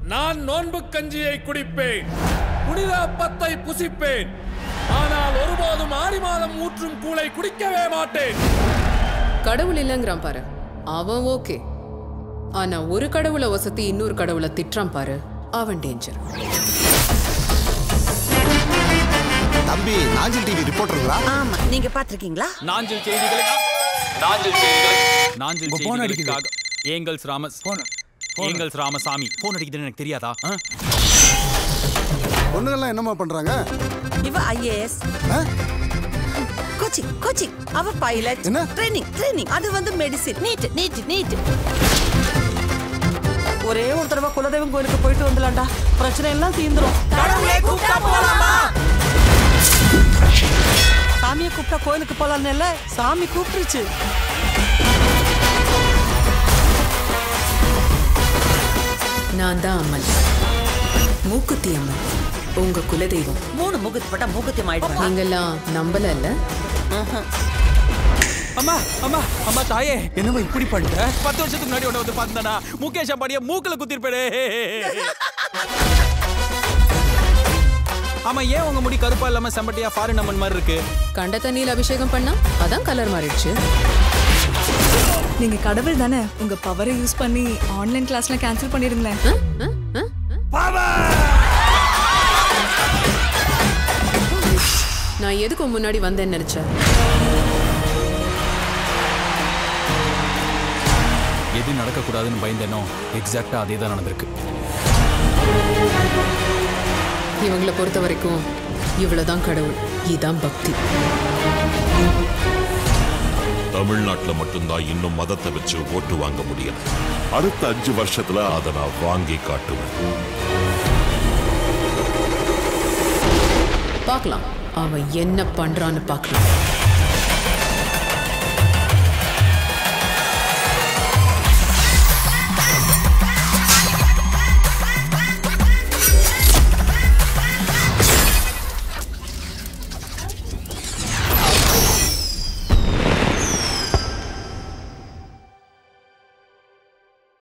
நான் நோன்பு கஞ்சியை குடிப்பேன் புனித அப்பத்தை புசிப்பேன் ஆனால் ஒருபோதும் ஆடி மாதம் ஊற்றும் கூளை குடிக்கவே மாட்டேன் கடவுள் இல்லைங்கிறான் பாரு அவன் ஓகே ஆனா ஒரு கடவுளை வசதி இன்னொரு கடவுளை திட்டுறான் பாரு அவன் டேஞ்சர் தம்பி நாஞ்சில் டிவி ரிப்போர்ட்டருங்களா ஆமா நீங்க பாத்திருக்கீங்களா நாஞ்சில் செய்திகளை நாஞ்சில் செய்திகளை நாஞ்சில் உங்க phone அடிக்குது. செய்திகளுக்காக ஏங்கல்ஸ் ராமஸ் ஏங்கல்ஸ் ராமசாமி போன் அடிக்குதுன்னு எனக்கு தெரியாதா ஆ? பொண்ணுங்கள்லாம் என்னம்மா பண்றாங்க இவ ஐஏஎஸ் ஆ? கோச்சிங் கோச்சிங் அவ பைலட் என்ன? ட்ரைனிங் ட்ரைனிங் அது வந்து மெடிசின் நீட் நீட் நீட் ஒரே ஒரு தடவை குலதெய்வம் கோயிலுக்கு போயிட்டு வந்துலாம்டா பிரச்சனை எல்லாம் தீந்துரும் கடவுளே கூப்பிட்டா போலாமா சாமியை கூப்பிட்டா கோயிலுக்கு போலாம்னு இல்ல சாமி கூப்பிட்டுருச்சு நான் தான் அம்மன் மூக்குத்தி அம்மன் உங்க குலதெய்வம் மூணு முகத்து பட்டா மூக்குத்தி ஆயிடுவேன் நீங்கெல்லாம் நம்பல இல்ல அம்மா அம்மா அம்மா தாயே என்னம்மா இப்படி பண்ணிட்ட பத்து வருஷத்துக்கு முன்னாடி உன்னை வந்து பார்த்தா முகேஷ் அம்பானிய மூக்குல குத்திருப்பேடே ஆமா ஏன் உங்க முடி கருப்பா இல்லாம செம்பட்டியா ஃபாரின் அம்மன் மாதிரி இருக்கு கண்ட தண்ணியில் அபிஷேகம் பண்ணா அதான் கலர் மாறிடுச்சு நீங்க கடவுள் தானே உங்க பவரை யூஸ் பண்ணி ஆன்லைன் கிளாஸ்ல கேன்சல் பண்ணிடுங்களேன் ஆ? ஆ? ஆ? நான் எதுக்கு உன் முன்னாடி வந்தேன்னு நினைச்சேன் எது நடக்கக்கூடாதுன்னு பயந்தேனோ எக்ஸாக்டா அதே தான் நடந்திருக்கு இவங்கள பொறுத்த வரைக்கும் இவ்வளவுதான் கடவுள் இதான் பக்தி தமிழ்நாட்டுல மட்டும்தான் இன்னும் மதத்தை வச்சு ஓட்டு வாங்க முடியல அடுத்த அஞ்சு வருஷத்துல அதை நான் வாங்கி காட்டுவேன் பார்க்கலாம் அவன் என்ன பண்றான்னு பார்க்கலாம்